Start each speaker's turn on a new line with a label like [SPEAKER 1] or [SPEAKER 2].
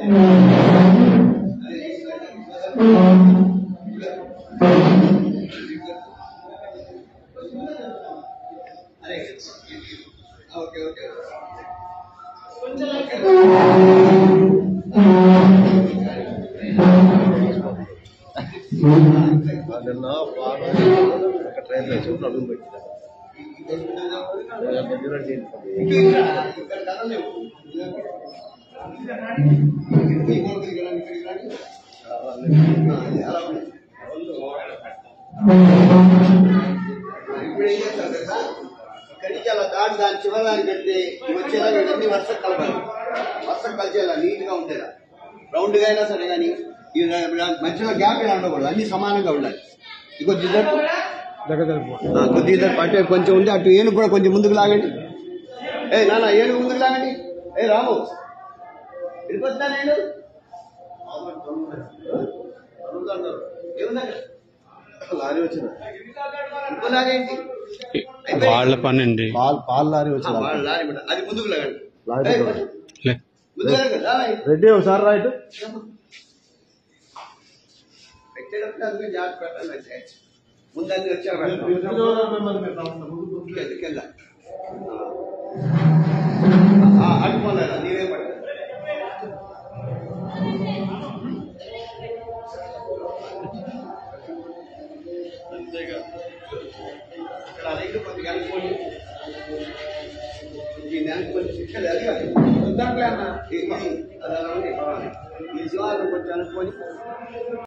[SPEAKER 1] Okay okay
[SPEAKER 2] నిన్న వారం ఒక ట్రైన్ లో చూపు అడుగు పెట్టిన
[SPEAKER 1] ఇక్కడ కదలేవు. ఈ కొడుకు ఇక్కడ రండి, ఇక్కడికి రండి. ఆ, అది అలా ఉంది. ఇప్పుడు ఏం చేస్తారు తెలుసా ఇక్కడి నుంచి అలా దాటి దాని చివరి పెడితే ఇవి వచ్చేలా ఇవన్నీ వరుసకు కలపాలి వరుసకు కలిసేలా నీట్ గా ఉండేలా రౌండ్ గా అయినా సరే కానీ ఇవి మధ్యలో గ్యాప్ అయినా ఉండకూడదు అన్ని సమానంగా ఉండాలి ఇగో దిద్దరు కొద్ది ఇద్దరు అటు కొంచెం ఉంది అటు ఏనుగు కూడా కొంచెం ముందుకు లాగండి ఏ నాన్న ఏనుగు ముందుకు లాగండి ఏ రాము వెళ్ళిపోతున్నా నేను ఏముందా
[SPEAKER 2] లారీ వచ్చింది
[SPEAKER 1] ఇంకో లాగేంటి
[SPEAKER 3] వాళ్ళ పని అండి
[SPEAKER 2] పాల్ పాల్ లారీ
[SPEAKER 1] ఆ,
[SPEAKER 2] వచ్చింది
[SPEAKER 1] వాళ్ళ లారీ బిడ్డ. అది ముందుకు లాగండి
[SPEAKER 2] లారీ
[SPEAKER 1] ఏయ్,
[SPEAKER 2] కూడా.
[SPEAKER 3] లే
[SPEAKER 1] ముందుకు లాగండి, లాగండి.
[SPEAKER 2] రెడ్డి ఒకసారి రైట్
[SPEAKER 1] పెట్టేటప్పుడు అందుకే జాగ్రత్త పెట్టాలి అంటే. ముందు అన్ని వచ్చాక కింద అడుకోలేదా నీవేం పడలేదు ఇక్కడ రెండు కొద్దిగా అనుకోండి ఈ నెలకు కొంచెం శిక్షలు అది కాదు వద్దాంలే అన్న ఇది అది అలా ఉంది ఈ శివాలయం కొంచెం అనుకోని